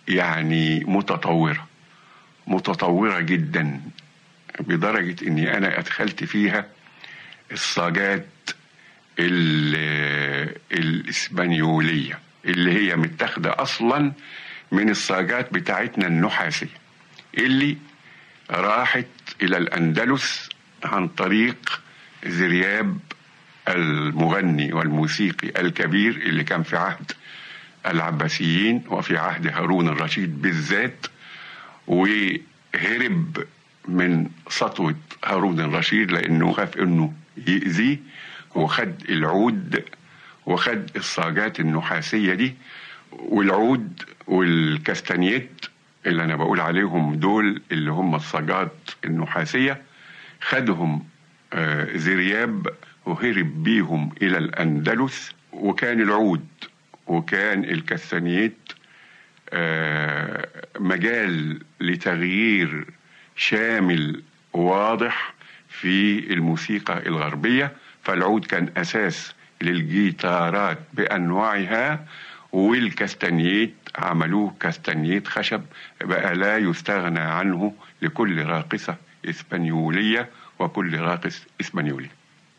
يعني متطورة متطورة جدا بدرجة اني انا ادخلت فيها الصاجات ال- الاسبانيولية اللي هي متاخدة اصلا من الصاجات بتاعتنا النحاسية اللي راحت الى الاندلس عن طريق زرياب المغني والموسيقي الكبير اللي كان في عهد العباسيين وفي عهد هارون الرشيد بالذات وهرب من سطوة هارون الرشيد لأنه خاف أنه يأذيه وخد العود وخد الصاجات النحاسية دي والعود والكاستانيت اللي أنا بقول عليهم دول اللي هم الصاجات النحاسية خدهم آه، زرياب وهرب بيهم إلى الأندلس وكان العود وكان الكاستانيت آه، مجال لتغيير شامل واضح في الموسيقى الغربية فالعود كان أساس للجيتارات بأنواعها والكاستانيت عملوه كاستانيت خشب بقى لا يستغنى عنه لكل راقصة إسبانيولية وكل راقص إسبانيولي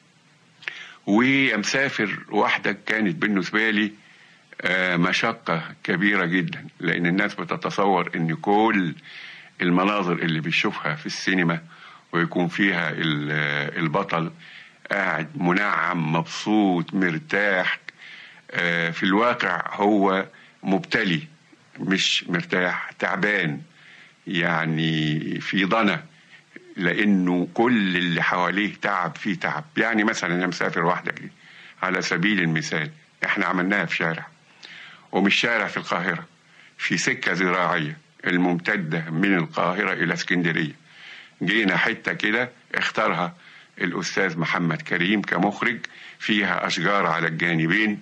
ومسافر وحدك كانت بالنسبة لي آه، مشقة كبيرة جدا لأن الناس بتتصور إن كل المناظر اللي بيشوفها في السينما ويكون فيها ال- آه، البطل قاعد منعم مبسوط مرتاح آه، في الواقع هو مبتلي مش مرتاح تعبان يعني في ضنا لانه كل اللي حواليه تعب فيه تعب يعني مثلا انا مسافر وحدك دي على سبيل المثال احنا عملناها في شارع ومش شارع في القاهره في سكه زراعيه الممتده من القاهره الى اسكندريه جينا حته كده اختارها الاستاذ محمد كريم كمخرج فيها اشجار على الجانبين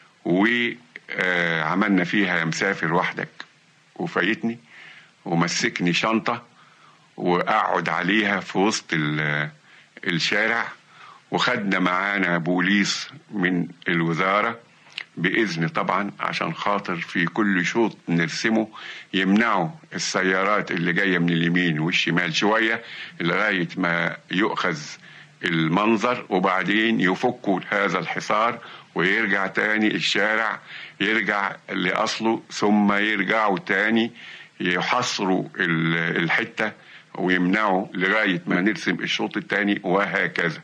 وعملنا فيها يا مسافر وحدك وفايتني ومسكني شنطه واقعد عليها في وسط ال- الشارع وخدنا معانا بوليس من الوزاره باذن طبعا عشان خاطر في كل شوط نرسمه يمنعوا السيارات اللي جايه من اليمين والشمال شويه لغايه ما يؤخذ المنظر وبعدين يفكوا هذا الحصار ويرجع تاني الشارع يرجع لأصله ثم يرجعوا تاني يحصروا ال- الحتة ويمنعوا لغاية ما نرسم الشوط التاني وهكذا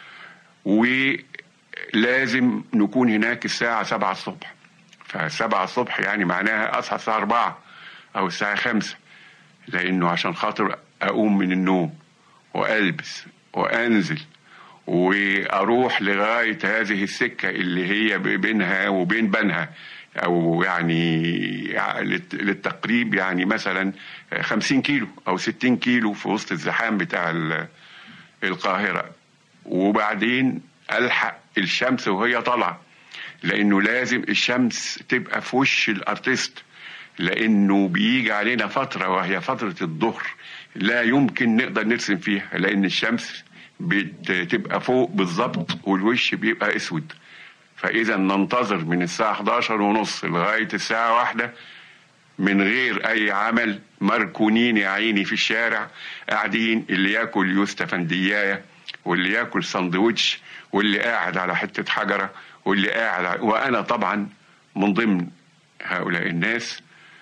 ولازم نكون هناك الساعة سبعة الصبح فسبعة الصبح يعني معناها أصحى الساعة أربعة أو الساعة خمسة لأنه عشان خاطر أقوم من النوم وألبس وأنزل وأروح لغاية هذه السكة اللي هي بينها وبين بنها أو يعني للت- للتقريب يعني مثلا خمسين كيلو أو ستين كيلو في وسط الزحام بتاع ال- القاهرة وبعدين ألحق الشمس وهي طالعة لأنه لازم الشمس تبقى في وش الأرتيست لأنه بيجي علينا فترة وهي فترة الظهر لا يمكن نقدر نرسم فيها لأن الشمس بتبقى فوق بالظبط والوش بيبقى أسود فإذا ننتظر من الساعة 11 ونص لغاية الساعة واحدة من غير أي عمل مركونين يا عيني في الشارع قاعدين اللي ياكل يوستفندياية واللي ياكل سندوتش واللي قاعد على حتة حجرة واللي قاعد على... وأنا طبعا من ضمن هؤلاء الناس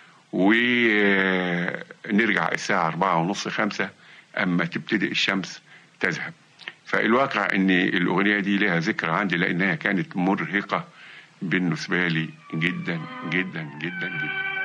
ونرجع الساعة أربعة ونص خمسة أما تبتدئ الشمس تذهب فالواقع أن الأغنية دي لها ذكرى عندي لأنها كانت مرهقة بالنسبة لي جدا جدا جدا جدا